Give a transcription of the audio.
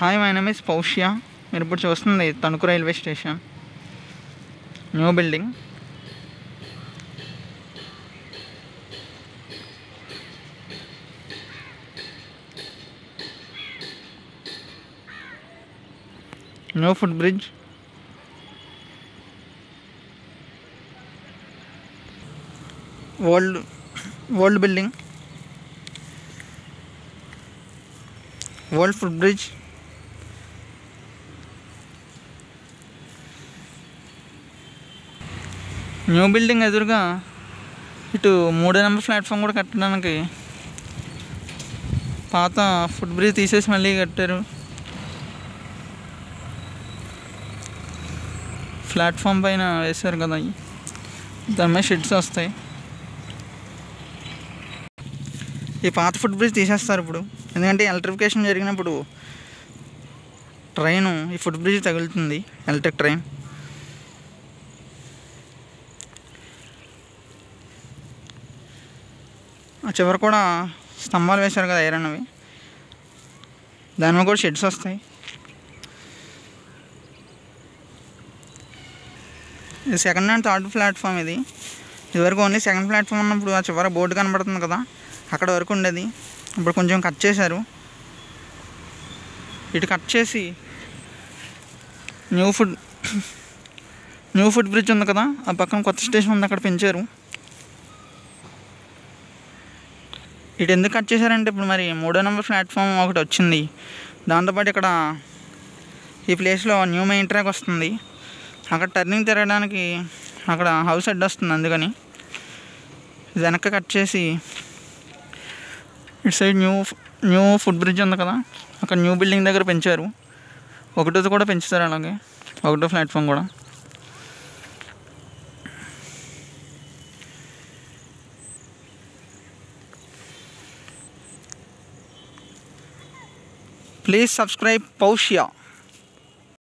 hi my name is Paushya మీరు ఇప్పుడు చూస్తుంది Tanuku railway station new building new foot bridge old old building old foot bridge new building ఎదురుగా ఇటు మూడో number platform కూడా కట్టడానికి పాత ఫుట్ బ్రిడ్జ్ తీసేసి మళ్ళీ కట్టారు ప్లాట్ఫామ్ పైన వేశారు కదా అవి దాని మీద షెడ్స్ వస్తాయి ఈ పాత ఫుట్ బ్రిడ్జ్ తీసేస్తారు ఇప్పుడు ఎందుకంటే ఎలక్ట్రిఫికేషన్ జరిగినప్పుడు ట్రైన్ ఈ ఫుట్ బ్రిడ్జ్ తగులుతుంది ఎలక్ట్రిక్ ట్రైన్ ఆ చివర కూడా స్తంభాలు వేశారు కదా ఐరన్ అవి దాని మీద కూడా షెడ్స్ వస్తాయి ఇది సెకండ్ అండ్ థర్డ్ ప్లాట్ఫామ్ ఇది ఇదివరకు ఓన్లీ సెకండ్ ప్లాట్ఫామ్ ఉన్నప్పుడు ఆ చివర బోర్డు కనబడుతుంది కదా అక్కడ వరకు ఉండేది ఇప్పుడు కొంచెం కట్ చేశారు ఇటు కట్ చేసి new foot new foot bridge ఉంది కదా ఆ పక్కన కొత్త స్టేషన్ ఉంది అక్కడ పెంచారు ఇటు ఎందుకు కట్ చేశారంటే ఇప్పుడు మరి మూడో నెంబర్ ప్లాట్ఫామ్ ఒకటి వచ్చింది దాంతోపాటు ఇక్కడ ఈ ప్లేస్లో న్యూ మెయిన్ ట్రాక్ వస్తుంది అక్కడ టర్నింగ్ తిరగడానికి అక్కడ హౌస్ అడ్డు వస్తుంది అందుకని ఇది వెనక్కి కట్ చేసి ఇటు side new new foot bridge ఉంది కదా అక్కడ న్యూ బిల్డింగ్ దగ్గర పెంచారు ఒకటోది కూడా పెంచుతారు అలాగే ఒకటో ప్లాట్ఫామ్ కూడా ప్లీజ్ సబ్స్క్రైబ్ పౌష్యా